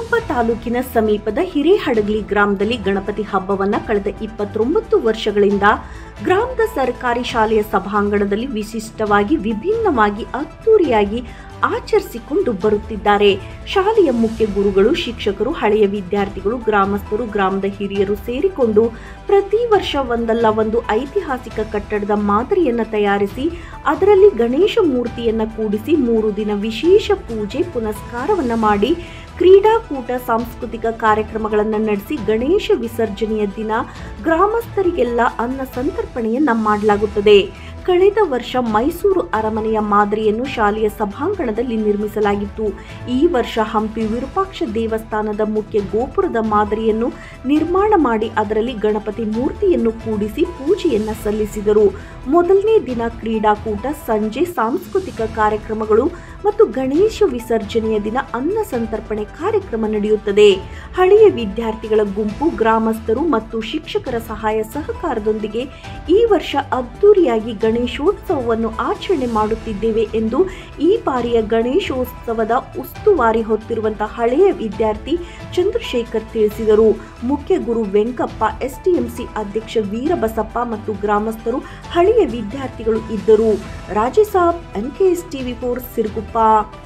ಸಿರುಗುಪ್ಪ ತಾಲೂಕಿನ ಸಮೀಪದ ಹಿರೇಹಡಗಲಿ ಗ್ರಾಮದಲ್ಲಿ ಗಣಪತಿ ಹಬ್ಬವನ್ನ ಕಳೆದ ಇಪ್ಪತ್ತೊಂಬತ್ತು ವರ್ಷಗಳಿಂದ ಗ್ರಾಮದ ಸರ್ಕಾರಿ ಶಾಲೆಯ ಸಭಾಂಗಣದಲ್ಲಿ ವಿಶಿಷ್ಟವಾಗಿ ವಿಭಿನ್ನವಾಗಿ ಅದ್ದೂರಿಯಾಗಿ ಆಚರಿಸಿಕೊಂಡು ಬರುತ್ತಿದ್ದಾರೆ ಶಾಲೆಯ ಮುಖ್ಯ ಗುರುಗಳು ಶಿಕ್ಷಕರು ಹಳೆಯ ವಿದ್ಯಾರ್ಥಿಗಳು ಗ್ರಾಮಸ್ಥರು ಗ್ರಾಮದ ಹಿರಿಯರು ಸೇರಿಕೊಂಡು ಪ್ರತಿ ವರ್ಷ ಒಂದಲ್ಲ ಒಂದು ಐತಿಹಾಸಿಕ ಕಟ್ಟಡದ ಮಾದರಿಯನ್ನ ತಯಾರಿಸಿ ಅದರಲ್ಲಿ ಗಣೇಶ ಮೂರ್ತಿಯನ್ನ ಕೂಡಿಸಿ ಮೂರು ದಿನ ವಿಶೇಷ ಪೂಜೆ ಪುನಸ್ಕಾರವನ್ನ ಮಾಡಿ ಕ್ರೀಡಾಕೂಟ ಸಾಂಸ್ಕೃತಿಕ ಕಾರ್ಯಕ್ರಮಗಳನ್ನು ನಡೆಸಿ ಗಣೇಶ ವಿಸರ್ಜನೆಯ ದಿನ ಗ್ರಾಮಸ್ಥರಿಗೆಲ್ಲ ಅನ್ನ ಸಂತರ್ಪಣೆಯನ್ನ ಮಾಡಲಾಗುತ್ತದೆ ಕಳೆದ ವರ್ಷ ಮೈಸೂರು ಅರಮನೆಯ ಮಾದರಿಯನ್ನು ಶಾಲೆಯ ಸಭಾಂಗಣದಲ್ಲಿ ನಿರ್ಮಿಸಲಾಗಿತ್ತು ಈ ವರ್ಷ ಹಂಪಿ ವಿರೂಪಾಕ್ಷ ದೇವಸ್ಥಾನದ ಮುಖ್ಯ ಗೋಪುರದ ಮಾದರಿಯನ್ನು ನಿರ್ಮಾಣ ಮಾಡಿ ಅದರಲ್ಲಿ ಗಣಪತಿ ಮೂರ್ತಿಯನ್ನು ಕೂಡಿಸಿ ಪೂಜೆಯನ್ನ ಸಲ್ಲಿಸಿದರು ಮೊದಲನೇ ದಿನ ಕ್ರೀಡಾಕೂಟ ಸಂಜೆ ಸಾಂಸ್ಕೃತಿಕ ಕಾರ್ಯಕ್ರಮಗಳು ಮತ್ತು ಗಣೇಶ ವಿಸರ್ಜನೆಯ ದಿನ ಅನ್ನ ಸಂತರ್ಪಣೆ ಕಾರ್ಯಕ್ರಮ ನಡೆಯುತ್ತದೆ ಹಳೆಯ ವಿದ್ಯಾರ್ಥಿಗಳ ಗುಂಪು ಗ್ರಾಮಸ್ಥರು ಮತ್ತು ಶಿಕ್ಷಕರ ಸಹಾಯ ಸಹಕಾರದೊಂದಿಗೆ ಈ ವರ್ಷ ಅದ್ದೂರಿಯಾಗಿ ಗಣೇಶೋತ್ಸವವನ್ನು ಆಚರಣೆ ಮಾಡುತ್ತಿದ್ದೇವೆ ಎಂದು ಈ ಬಾರಿಯ ಗಣೇಶೋತ್ಸವದ ಉಸ್ತುವಾರಿ ಹೊತ್ತಿರುವಂತಹ ಹಳೆಯ ವಿದ್ಯಾರ್ಥಿ ಚಂದ್ರಶೇಖರ್ ತಿಳಿಸಿದರು ಮುಖ್ಯ ಗುರು ವೆಂಕಪ್ಪ ಎಸ್ಟಿಎಂಸಿ ಅಧ್ಯಕ್ಷ ವೀರಬಸಪ್ಪ ಮತ್ತು ಗ್ರಾಮಸ್ಥರು ಹಳೆಯ ವಿದ್ಯಾರ್ಥಿಗಳು ಇದ್ದರು Rajesab NKS TV for Siruguppa